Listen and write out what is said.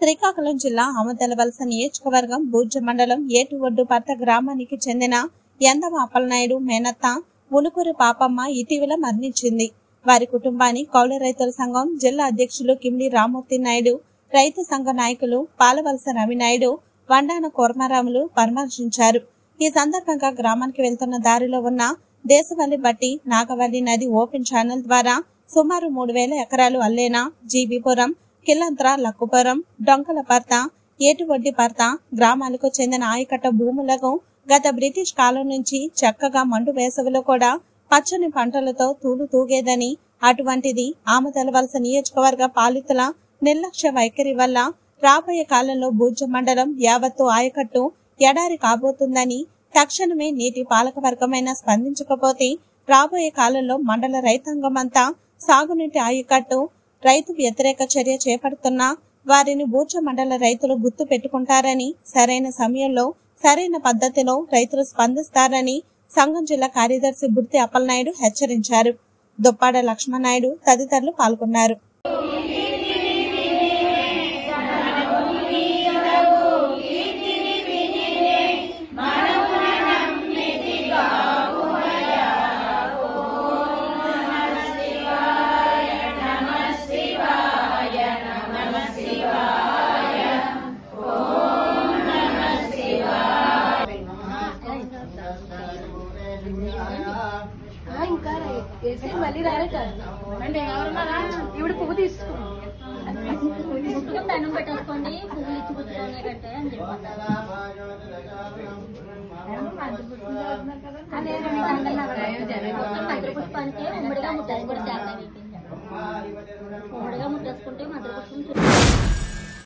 శ్రీకాకుళం జిల్లా ఆమదలవలస నియోజకవర్గం బూర్జ మండలం ఏటు ఒడ్డు పర్త గ్రామానికి చెందిన ఎందవ అప్పలనాయుడు మేనత్త ఉనుకూరు పాపమ్మ ఇటీవల మరణించింది వారి కుటుంబాన్ని కౌలు రైతుల సంఘం జిల్లా అధ్యక్షులు కిమ్లి రామ్మూర్తి నాయుడు రైతు సంఘ నాయకులు పాలవలస రవినాయుడు వండాన కోర్మారాములు పరామర్శించారు ఈ సందర్భంగా గ్రామానికి వెళ్తున్న దారిలో ఉన్న దేశవల్లి బట్టి నాగవల్లి నది ఓపెన్ ఛానల్ ద్వారా సుమారు మూడు వేల ఎకరాలు అల్లేనా జీబీపురం కిల్లంత్ర లక్కుపురం డొంకలపర్త ఏటువడ్డి పర్త గ్రామాలకు చెందిన ఆయకట్ట భూములకు గత బ్రిటిష్ కాలం నుంచి చక్కగా మండు వేసవిలో కూడా పచ్చని పంటలతో తూలు తూగేదని అటువంటిది ఆమదలవలస నియోజకవర్గ పాలితుల నిర్లక్ష్య వైఖరి వల్ల రాబోయే కాలంలో బూర్జ మండలం యావత్తు ఆయకట్టు ఎడారి కాబోతుందని తక్షణమే నీటి పాలకవర్గమైన స్పందించకపోతే రాబోయే కాలంలో మండల రైతాంగమంతా సాగునీటి ఆయకట్టు రైతు వ్యతిరేక చర్య చేపడుతున్నా వారిని బూర్జ మండల రైతులు గుర్తు పెట్టుకుంటారని సరైన సమయంలో సరైన పద్ధతిలో రైతులు స్పందిస్తారని సంఘం జిల్లా కార్యదర్శి బుర్తి అప్పలనాయుడు హెచ్చరించారు దుప్పాడ లక్ష్మణాయుడు తదితరులు పాల్గొన్నారు ఆ, ఇంకా వేసి మళ్ళీ రాలేట ఇప్పుడు పువ్వు తీసుకో ముట్టుకుని దండం పెట్టేసుకోండి పువ్వులు ఇచ్చి పుచ్చుకోండి కంటే అని చెప్పాను మొత్తం పంచ పుష్పానికి ఉమ్మడిగా ముట్టేసి కూడా చేస్తాను